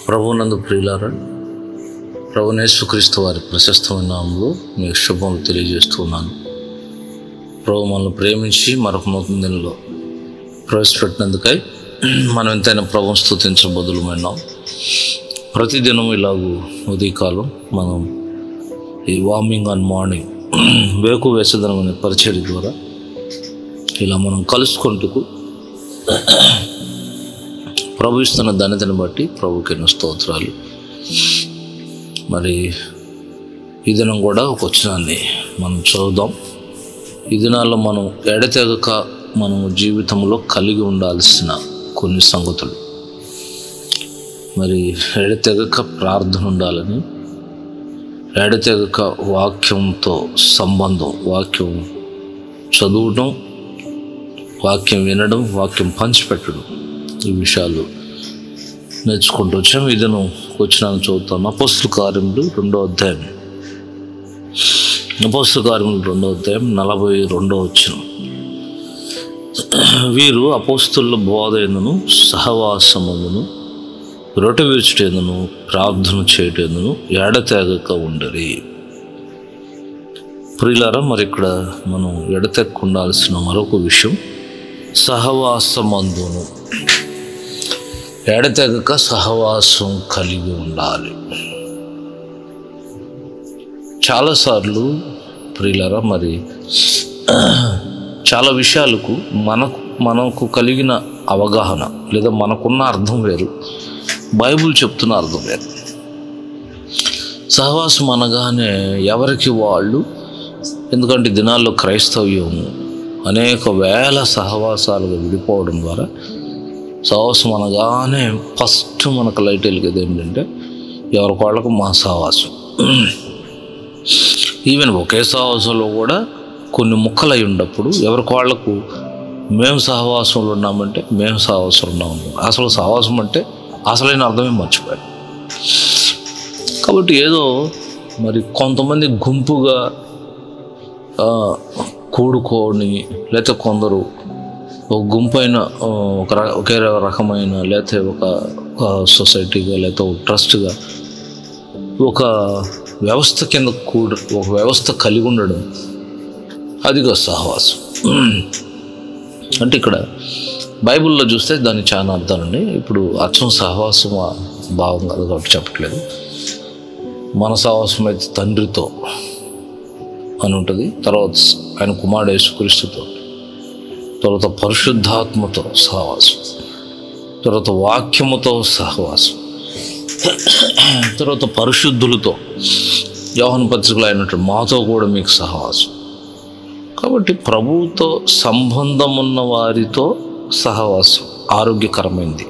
ప్రభునందు ప్రియులారా ప్రభునేశ్వక్రీస్తు వారి ప్రశస్తమైన నామంలో మీకు శుభములు తెలియజేస్తున్నాను ప్రభు మనల్ని ప్రేమించి మరొక నూతన దినలో ప్రవేశపెట్టినందుకై మనం ఎంతైనా ప్రభుని స్థుతించబదులమైనాం ప్రతిదినం ఇలాగూ ఉదయకాలం మనం ఈ వార్మింగ్ ఆన్ మార్నింగ్ వేకు వేసదనం అనే పరిచర్య ద్వారా ఇలా మనం కలుసుకుంటూ ప్రభు ఇస్తున్న ధన్యతను బట్టి ప్రభుకి ఎన్నో స్తోత్రాలు మరి ఈ దినం కూడా ఒక వచనాన్ని మనం చదువుదాం ఈ దినాల్లో మనం ఎడతెగక మనం జీవితంలో కలిగి ఉండాల్సిన కొన్ని సంగతులు మరి ఎడతెగక ప్రార్థన ఉండాలని ఎడతెగక వాక్యంతో సంబంధం వాక్యం చదవడం వాక్యం వినడం వాక్యం పంచిపెట్టడం ఈ విషయాలు నేర్చుకుంటూ వచ్చాం ఇదను వచ్చిన చదువుతాం అపోస్తుల కార్యములు రెండో అధ్యాయం అపోస్తుల కార్యములు రెండో అధ్యాయం నలభై రెండో వచ్చిన వీరు అపోస్తుల బోధైనను సహవాసమును రొట్టె విరుచుటేందును ప్రార్థన చేయటేందును ఎడతెగక ఉండరి ప్రియులారా మరి ఇక్కడ మనం ఎడతెక్క ఉండాల్సిన మరొక విషయం సహవాసమందును ఎడతెగక సహవాసం కలిగి ఉండాలి చాలాసార్లు ప్రియులరా మరి చాలా విషయాలకు మనకు మనకు కలిగిన అవగాహన లేదా మనకున్న అర్థం వేరు బైబుల్ చెప్తున్న అర్థం వేరు సహవాసం అనగానే ఎవరికి వాళ్ళు ఎందుకంటే ఈ దినాల్లో క్రైస్తవ్యం అనేక వేల సహవాసాలుగా విడిపోవడం ద్వారా సహవాసం అనగానే ఫస్ట్ మనకు లైట్ వెలిగేది ఏంటంటే ఎవరికి వాళ్ళకు మా సహవాసం ఈవెన్ ఒకే సహవాసంలో కూడా కొన్ని ముక్కలు అయి ఉన్నప్పుడు ఎవరికి వాళ్ళకు మేము సహవాసంలో ఉన్నామంటే మేము సహవాసంలో ఉన్నాము అసలు సహవాసం అంటే అసలైన అర్థమే మర్చిపోయారు కాబట్టి ఏదో మరి కొంతమంది గుంపుగా ఆ, కూడుకొని లేకపోతే కొందరు ఒక గుంపైన ఆ, ఒక ర- ఒకే రకమైన లేకపోతే ఒక ఒక సొసైటీగా లేకపోతే ఒక ట్రస్ట్గా ఒక వ్యవస్థ కింద కూడు ఒక వ్యవస్థ కలిగి ఉండడం అదిగో సహవాసం అంటే ఇక్కడ బైబిల్లో చూస్తే దానికి చాలా అర్థాలండి ఇప్పుడు అచ్చం సహవాసం ఆ భావం కాదు కాబట్టి చెప్పట్లేదు మన సహవాసం అయితే తండ్రితో అని ఉంటుంది తర్వాత ఆయన కుమారుడు యేసుక్రీస్తుతో తర్వాత పరిశుద్ధాత్మతో సహవాసం తర్వాత వాక్యముతో సహవాసం తర్వాత పరిశుద్ధులతో యోహన పత్రికలో అయినట్టు మాతో కూడా మీకు సహవాసం కాబట్టి ప్రభువుతో సంబంధం ఉన్న వారితో సహవాసం ఆరోగ్యకరమైంది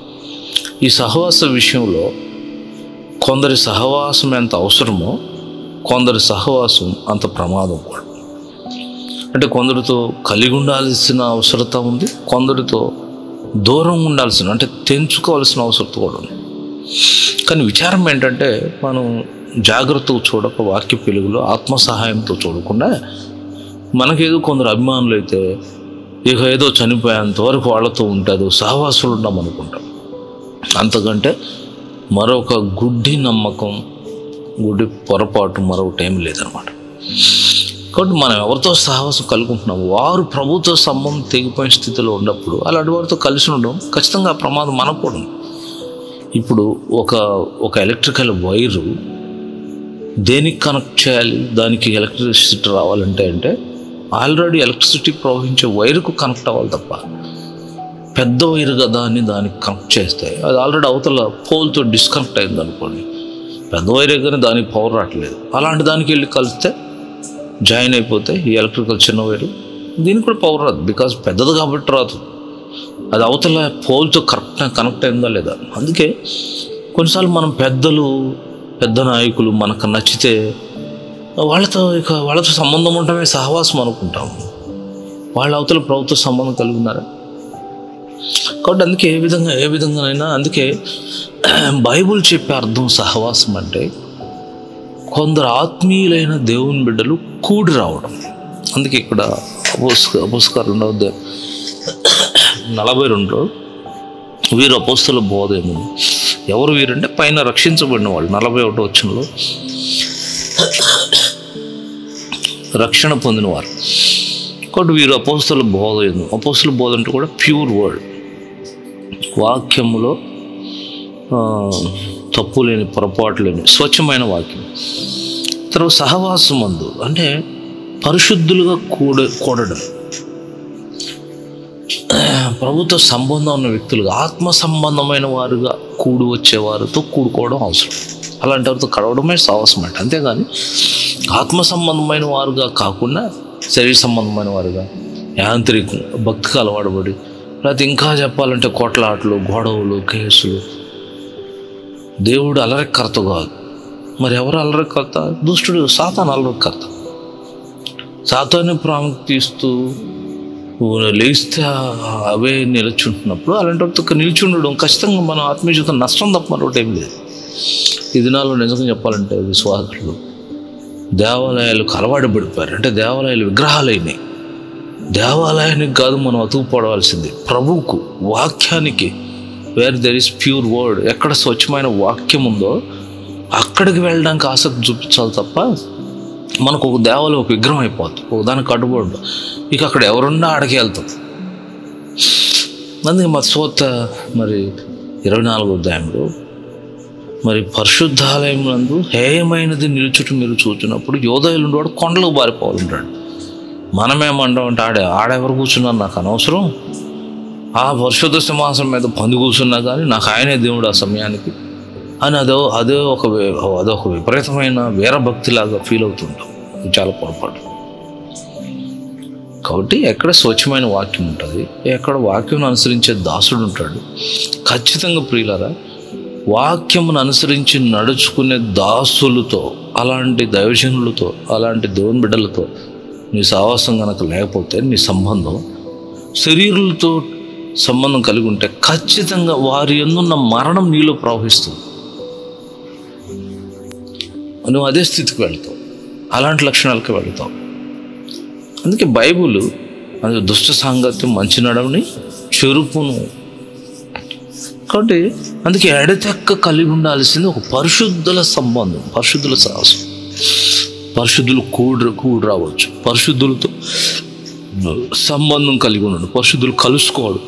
ఈ సహవాస విషయంలో కొందరి సహవాసం ఎంత అవసరమో కొందరి సహవాసం అంత ప్రమాదం కూడా అంటే కొందరితో కలిగి ఉండాల్సిన అవసరత ఉంది కొందరితో దూరం ఉండాల్సిన అంటే తెంచుకోవాల్సిన అవసరత కూడా ఉంది కానీ విచారం ఏంటంటే మనం జాగ్రత్తగా చూడక వాక్య పెలుగులో ఆత్మ సహాయంతో చూడకుండా మనకేదో కొందరు అభిమానులు అయితే ఇక ఏదో చనిపోయేంత వరకు వాళ్ళతో ఉంటుంది సహవాసులు ఉన్నాం అనుకుంటాం అంతకంటే మరొక గుడ్డి నమ్మకం గుడ్డి పొరపాటు మరొకటి ఏం లేదనమాట కాబట్టి మనం ఎవరితో సహవాసం కలుగుకుంటున్నాం వారు ప్రభుత్వ సంబంధం తెగిపోయిన స్థితిలో ఉన్నప్పుడు అలాంటి వారితో కలిసి ఉండడం ఖచ్చితంగా ఆ ప్రమాదం మనకు కూడా ఉంది. ఇప్పుడు ఒక ఒక ఎలక్ట్రికల్ వైరు దేనికి కనెక్ట్ చేయాలి దానికి ఎలక్ట్రిసిటీ రావాలంటే అంటే ఆల్రెడీ ఎలక్ట్రిసిటీ ప్రవహించే వైరుకు కనెక్ట్ అవ్వాలి తప్ప పెద్ద వైరు కదా అని దానికి కనెక్ట్ చేస్తే అది ఆల్రెడీ అవతల పోల్తో డిస్కనెక్ట్ అయింది అనుకోండి పెద్ద వైరే కానీ దానికి పవర్ రావట్లేదు అలాంటి దానికి వెళ్ళి కలిస్తే జాయిన్ అయిపోతే ఈ ఎలక్ట్రికల్ చిన్న వైరు దీనికి కూడా పవర్ రాదు బికాజ్ పెద్దది కాబట్టి రాదు అది అవతల పోల్తో కరెక్ట్ కనెక్ట్ అయిందా లేదా అందుకే కొన్నిసార్లు మనం పెద్దలు పెద్ద నాయకులు మనకు నచ్చితే వాళ్ళతో ఇక వాళ్ళతో సంబంధం ఉండటమే సహవాసం అనుకుంటాము వాళ్ళ అవతల ప్రభుత్వ సంబంధం కలిగి ఉన్నారా కాబట్టి అందుకే ఏ విధంగా ఏ విధంగానైనా అందుకే బైబుల్ చెప్పే అర్థం సహవాసం అంటే కొందరు ఆత్మీయులైన దేవుని బిడ్డలు కూడి రావడం అందుకే ఇక్కడ అపోస్క అపోస్కార్ రెండవ అధ్యాయం నలభై రెండులో వీరు అపోస్తుల బోధ ఏమో ఎవరు వీరంటే పైన రక్షించబడిన వాళ్ళు నలభై ఒకటో వచ్చంలో రక్షణ పొందినవారు కాబట్టి వీరు అపోస్తుల బోధ ఏమో అపోస్తుల బోధ అంటే కూడా ప్యూర్ వర్డ్ వాక్యములో ఆ, తప్పు లేని పొరపాటు లేని స్వచ్ఛమైన వాక్యం తర్వాత సహవాసం మందు అంటే పరిశుద్ధులుగా కూడ కూడడం ప్రభుత్వ సంబంధం ఉన్న వ్యక్తులుగా ఆత్మ సంబంధమైన వారుగా కూడి వచ్చేవారితో కూడుకోవడం అవసరం అలాంటి వారితో కలవడమే సాహసం అంటే అంతేగాని ఆత్మ సంబంధమైన వారుగా కాకుండా శరీర సంబంధమైన వారుగా యాంత్రికం భక్తికి అలవాటుపడి లేకపోతే ఇంకా చెప్పాలంటే కొట్లాటలు గొడవలు కేసులు దేవుడు అలరకర్త కాదు మరి ఎవరు అలరకర్త దుష్టుడు సాతాన్ అలరకర్త సాతాన్ని ప్రాముఖ్యత ఇస్తూ లేస్తే అవే నిలుచుంటున్నప్పుడు అలాంటి వాటితో నిలిచి ఉండడం ఖచ్చితంగా మన ఆత్మీయ జీవితం నష్టం తప్ప మరొకటి ఏం లేదు ఈ దినాల్లో నిజంగా చెప్పాలంటే విశ్వాసులు దేవాలయాలకు అలవాటు పడిపోయారు అంటే దేవాలయాలు విగ్రహాలు అయినాయి దేవాలయానికి కాదు మనం అతుకుపడవలసింది ప్రభువుకు వాక్యానికి where there is pure word ఎక్కడ స్వచ్ఛమైన వాక్యం ఉందో అక్కడికి వెళ్ళడానికి ఆసక్తి చూపించాలి తప్ప మనకు ఒక దేవాలయం ఒక విగ్రహం అయిపోతుంది ఒక దానికి కట్టుబడి ఇక అక్కడ ఎవరున్నా ఆడికి వెళ్తాం అందుకే మా సోత మరి ఇరవై నాలుగో అధ్యాయంలో మరి పరిశుద్ధాలయం నందు హేయమైనది నిలుచుట మీరు చూచినప్పుడు యోధయులు ఉండేవాడు కొండలకు పారిపోవాలంటాడు మనమేమంటామంటే ఆడే ఆడెవరు కూర్చున్నారు నాకు అనవసరం ఆ పరిశుద్ధ సింహాసనం మీద పంది కూర్చున్నా కానీ నాకు ఆయనే దేవుడు ఆ సమయానికి అని అదో అదే ఒక వే- అదొక విపరీతమైన వీరభక్తిలాగా ఫీల్ అవుతుంటాం ఇది చాలా పొరపాటు కాబట్టి ఎక్కడ స్వచ్ఛమైన వాక్యం ఉంటుంది ఎక్కడ వాక్యం అనుసరించే దాసుడు ఉంటాడు ఖచ్చితంగా ప్రియులరా వాక్యమును అనుసరించి నడుచుకునే దాసులతో అలాంటి దైవజనులతో అలాంటి దేవుని బిడ్డలతో నీ సావాసం కనుక లేకపోతే నీ సంబంధం శరీరులతో సంబంధం కలిగి ఉంటే ఖచ్చితంగా వారి ఎందున్న మరణం నీలో ప్రవహిస్తుంది నువ్వు అదే స్థితికి వెళ్తావు అలాంటి లక్షణాలకి వెళ్తావు అందుకే బైబుల్ అది దుష్ట సాంగత్యం మంచి నడవని చెరుపును కాబట్టి అందుకే ఎడతెక్క కలిగి ఉండాల్సింది ఒక పరిశుద్ధుల సంబంధం పరిశుద్ధుల సాహసం పరిశుద్ధులు కూడు కూడి రావచ్చు పరిశుద్ధులతో సంబంధం కలిగి ఉండడు పరిశుద్ధులు కలుసుకోవడం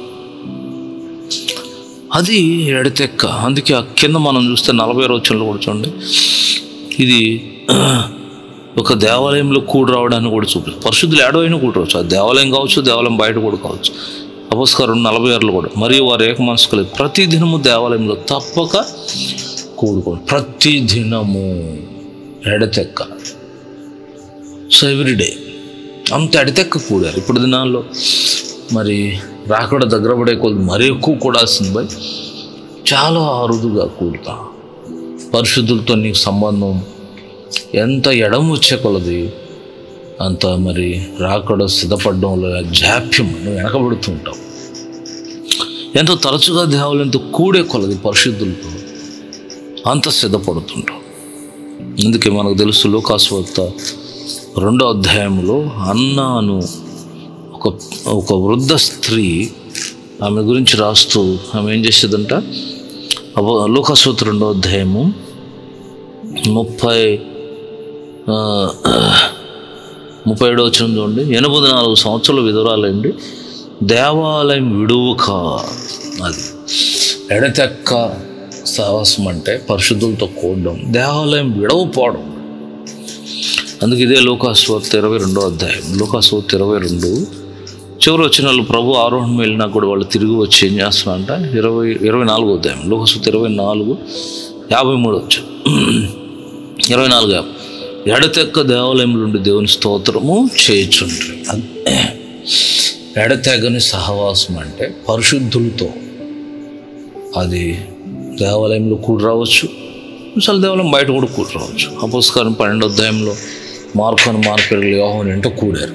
అది ఎడతెక్క అందుకే ఆ కింద మనం చూస్తే నలభై రోజుల్లో కూడా చూడండి ఇది ఒక దేవాలయంలో కూడి రావడాన్ని కూడా చూపి పరిశుద్ధులు ఏడవైనా కూడి రావచ్చు అది దేవాలయం కావచ్చు దేవాలయం బయట కూడా కావచ్చు అపస్కారం నలభై ఆరులో కూడా మరియు వారు ఏక మనసు కలిగి ప్రతి దినము దేవాలయంలో తప్పక కూడుకోండి ప్రతి దినము ఎడతెక్క సో ఎవ్రీడే అంత ఎడతెక్క కూడారు ఇప్పుడు దినాల్లో మరి రాకడ దగ్గర పడే కొద్ది మరీ ఎక్కువ కూడాల్సింది పోయి చాలా అరుదుగా కూడతా పరిశుద్ధులతో నీకు సంబంధం ఎంత ఎడం వచ్చే కొలది అంత మరి రాకడ సిద్ధపడడంలో జాప్యం నువ్వు వెనకబడుతూ ఉంటావు ఎంతో తరచుగా దేవాలయంతో కూడే కొలది పరిశుద్ధులతో అంత సిద్ధపడుతుంటావు అందుకే మనకు తెలుసు లోకాసువార్త రెండో అధ్యాయంలో అన్నాను ఒక ఒక వృద్ధ స్త్రీ ఆమె గురించి రాస్తూ ఆమె ఏం చేసేదంట అపో లోకాసువార్త రెండో అధ్యాయము ముప్పై ఆ, ముప్పై ఏడో వచ్చిన చూడండి ఎనభై నాలుగు సంవత్సరాలు విధురాలండి దేవాలయం విడువక అది ఎడతెక్క సాహసం అంటే పరిశుద్ధులతో కూడడం దేవాలయం విడవపోవడం అందుకే ఇదే లోకాస్వార్త ఇరవై రెండో అధ్యాయం లోకాస్వార్త ఇరవై రెండు చివరి వచ్చిన వాళ్ళు ప్రభు ఆరోహణం వెళ్ళినా కూడా వాళ్ళు తిరిగి వచ్చి ఏం చేస్తున్నారంట ఇరవై ఇరవై నాలుగో అధ్యాయం లోకస్వార్త ఇరవై నాలుగు యాభై మూడు వచ్చు ఇరవై నాలుగు యాభై ఎడతెక్క దేవాలయం నుండి దేవుని స్తోత్రము చేయుచుంటారు అది ఎడతెగని సహవాసం అంటే పరిశుద్ధులతో అది దేవాలయంలో కూడి రావచ్చు అసలు దేవాలయం బయట కూడా కూడి రావచ్చు అపోస్కారం పన్నెండు అధ్యాయంలో మార్కొని మార్కెట్లు యోహన్ ఏంటో కూడారు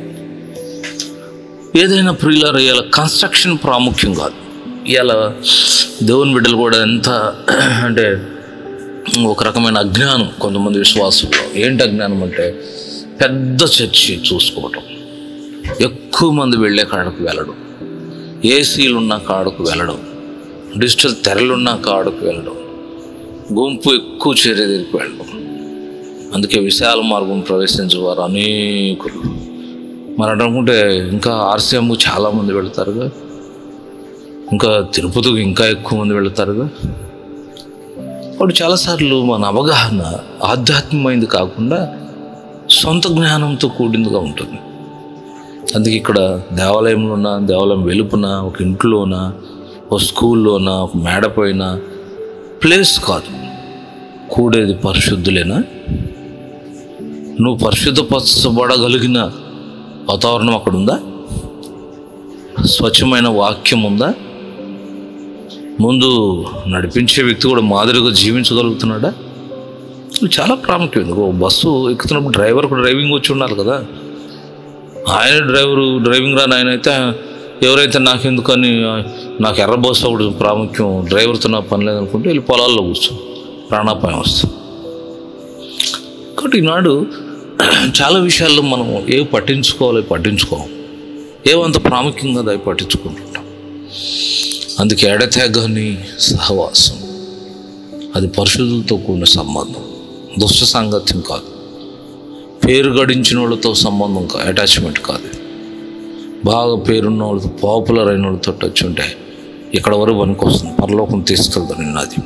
ఏదైనా ప్రియులర్ ఇవాళ కన్స్ట్రక్షన్ ప్రాముఖ్యం కాదు ఇవాళ దేవుని బిడ్డలు కూడా ఎంత అంటే ఒక రకమైన అజ్ఞానం కొంతమంది విశ్వాసులు ఏంటి అజ్ఞానం అంటే పెద్ద చర్చి చూసుకోవటం ఎక్కువ మంది వెళ్ళే కాడకు వెళ్ళడం ఏసీలు ఉన్న కాడకు వెళ్ళడం డిజిటల్ తెరలున్న కాడుకు వెళ్ళడం గుంపు ఎక్కువ చేరే దగ్గరికి వెళ్ళడం అందుకే విశాల మార్గం ప్రవేశించే వారు అనేకులు మరి అనుకుంటే ఇంకా ఆర్సీఎం చాలామంది వెళ్తారుగా ఇంకా తిరుపతికి ఇంకా ఎక్కువ మంది వెళ్తారుగా అప్పుడు చాలాసార్లు మన అవగాహన ఆధ్యాత్మికమైంది కాకుండా సొంత జ్ఞానంతో కూడిందిగా ఉంటుంది అందుకే ఇక్కడ దేవాలయంలోన దేవాలయం వెలుపున ఒక ఇంట్లోన ఒక స్కూల్లోన ఒక మేడపైన ప్లేస్ కాదు కూడేది పరిశుద్ధులేనా నువ్వు పరిశుద్ధపరచబడగలిగిన వాతావరణం అక్కడ ఉందా స్వచ్ఛమైన వాక్యం ఉందా ముందు నడిపించే వ్యక్తి కూడా మాదిరిగా జీవించగలుగుతున్నాడా ఇది చాలా ప్రాముఖ్యం ఓ బస్సు ఎక్కుతున్నప్పుడు డ్రైవర్ కూడా డ్రైవింగ్ వచ్చి ఉండాలి కదా ఆయన డ్రైవరు డ్రైవింగ్ రాని ఆయన అయితే ఎవరైతే నాకెందుకని నాకు ఎర్ర బస్సు ఒకటి ప్రాముఖ్యం డ్రైవర్తో నా పని లేదనుకుంటే వెళ్ళి పొలాల్లో కూర్చో ప్రాణాపాయం వస్తుంది కాబట్టి ఈనాడు చాలా విషయాల్లో మనం ఏ పట్టించుకోవాలి పట్టించుకోం ఏమంత ప్రాముఖ్యంగా దాన్ని పట్టించుకుంటుంటాం అందుకే ఎడతెగని సహవాసం అది పరిశుద్ధులతో కూడిన సంబంధం దుష్ట సాంగత్యం కాదు పేరు గడించిన వాళ్ళతో సంబంధం కాదు అటాచ్మెంట్ కాదు బాగా పేరున్న వాళ్ళతో పాపులర్ అయిన వాళ్ళతో టచ్ ఉంటే ఇక్కడ వరకు పనికి వస్తుంది పరలోకం తీసుకెళ్తాను నిన్నది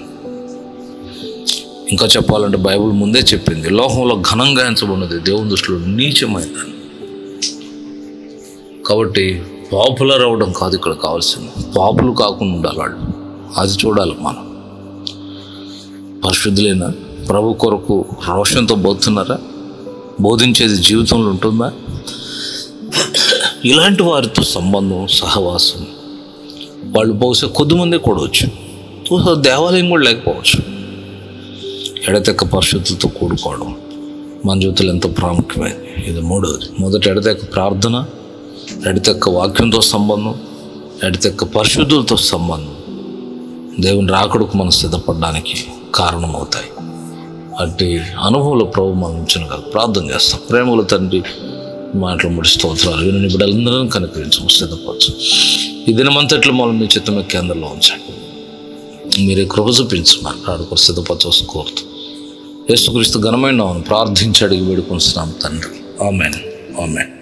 ఇంకా చెప్పాలంటే బైబిల్ ముందే చెప్పింది లోకంలో ఘనంగా ఎంచబడినది దేవుని దృష్టిలో నీచమైనది కాబట్టి పాపులర్ అవ్వడం కాదు ఇక్కడ కావాల్సింది పాపులు కాకుండా ఉండాలి వాళ్ళు అది చూడాలి మనం పరిశుద్ధులైన ప్రభు కొరకు రోషంతో బోధుతున్నారా బోధించేది జీవితంలో ఉంటుందా ఇలాంటి వారితో సంబంధం సహవాసం వాళ్ళు బహుశా కొద్దిమందే కూడవచ్చు బహుశా దేవాలయం కూడా లేకపోవచ్చు ఎడతెక్క పరిశుద్ధులతో కూడుకోవడం మన జీవితంలో ఎంతో ప్రాముఖ్యమైనది ఇది మూడవది మొదట ఎడతెక్క ప్రార్థన ఎడతెక్క వాక్యంతో సంబంధం ఎడతెక్క పరిశుద్ధులతో సంబంధం దేవుని రాకడకు మనం సిద్ధపడడానికి కారణమవుతాయి అట్టి అనుభవంలో ప్రభు మనం ఉంచిన కాదు ప్రార్థన చేస్తాం ప్రేమల తండ్రి మాటలు ముడి స్తోత్రాలు విని బిడ్డలందరూ కనికరించము సిద్ధపరచు ఈ దినమంతట్లో మనం మీ చిత్తమే కేంద్రంలో ఉంచండి మీరే కృప చూపించు మాట్లాడుకో సిద్ధపరచు కోరుతూ యేసుక్రీస్తు ఘనమైన నామమున ప్రార్థించి అడిగి వేడుకొస్తున్నాం తండ్రి ఆమెన్ ఆమెన్